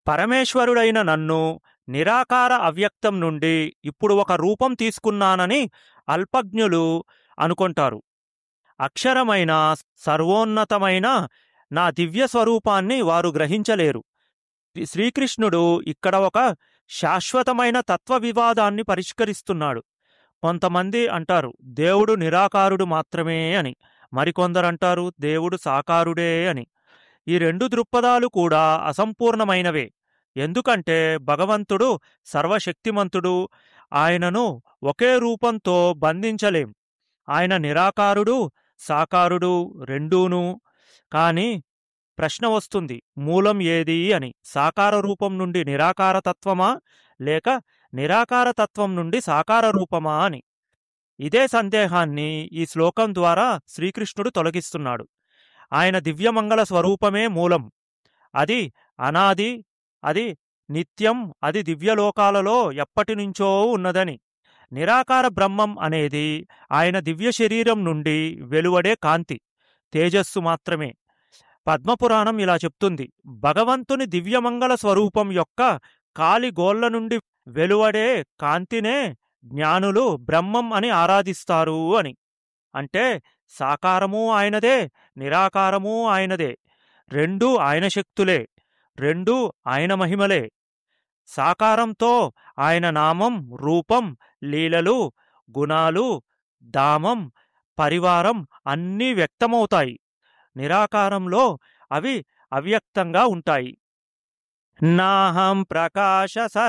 పరమేశ్వరుడైన నన్ను నిరాకార అవ్యక్తం నుండి ఇప్పుడు ఒక రూపం తీసుకున్నానని అల్పజ్ఞులు అనుకుంటారు అక్షరమైన సర్వోన్నతమైన నా దివ్య స్వరూపాన్ని వారు గ్రహించలేరు శ్రీకృష్ణుడు ఇక్కడ ఒక శాశ్వతమైన తత్వ వివాదాన్ని పరిష్కరిస్తున్నాడు కొంతమంది అంటారు దేవుడు నిరాకారుడు మాత్రమే అని మరికొందరు అంటారు దేవుడు సాకారుడే అని ఈ రెండు దృక్పథాలు కూడా అసంపూర్ణమైనవే ఎందుకంటే భగవంతుడు సర్వశక్తిమంతుడు ఆయనను ఒకే రూపంతో బంధించలేం ఆయన నిరాకారుడు సాకారుడు రెండూను కాని ప్రశ్న వస్తుంది మూలం ఏది అని సాకార రూపం నుండి నిరాకార తత్వమా లేక నిరాకార తత్వం నుండి సాకార రూపమా అని ఇదే సందేహాన్ని ఈ శ్లోకం ద్వారా శ్రీకృష్ణుడు తొలగిస్తున్నాడు ఆయన దివ్యమంగళ స్వరూపమే మూలం అది అనాది అది నిత్యం అది దివ్యలోకాలలో ఎప్పటినుంచో ఉన్నదని నిరాకార బ్రహ్మం అనేది ఆయన దివ్య శరీరం నుండి వెలువడే కాంతి తేజస్సు మాత్రమే పద్మపురాణం ఇలా చెప్తుంది భగవంతుని దివ్యమంగళ స్వరూపం యొక్క కాలిగోళ్ల నుండి వెలువడే కాంతినే జ్ఞానులు బ్రహ్మం అని ఆరాధిస్తారు అని అంటే సాకారము ఆయనదే నిరాకారము ఆయనదే రెండూ ఆయన శక్తులే రెండూ ఆయన మహిమలే సాకారంతో ఆయన నామం రూపం లీలలు గుణాలు దామం పరివారం అన్నీ వ్యక్తమవుతాయి నిరాకారంలో అవి అవ్యక్తంగా ఉంటాయి నాహం ప్రకాశ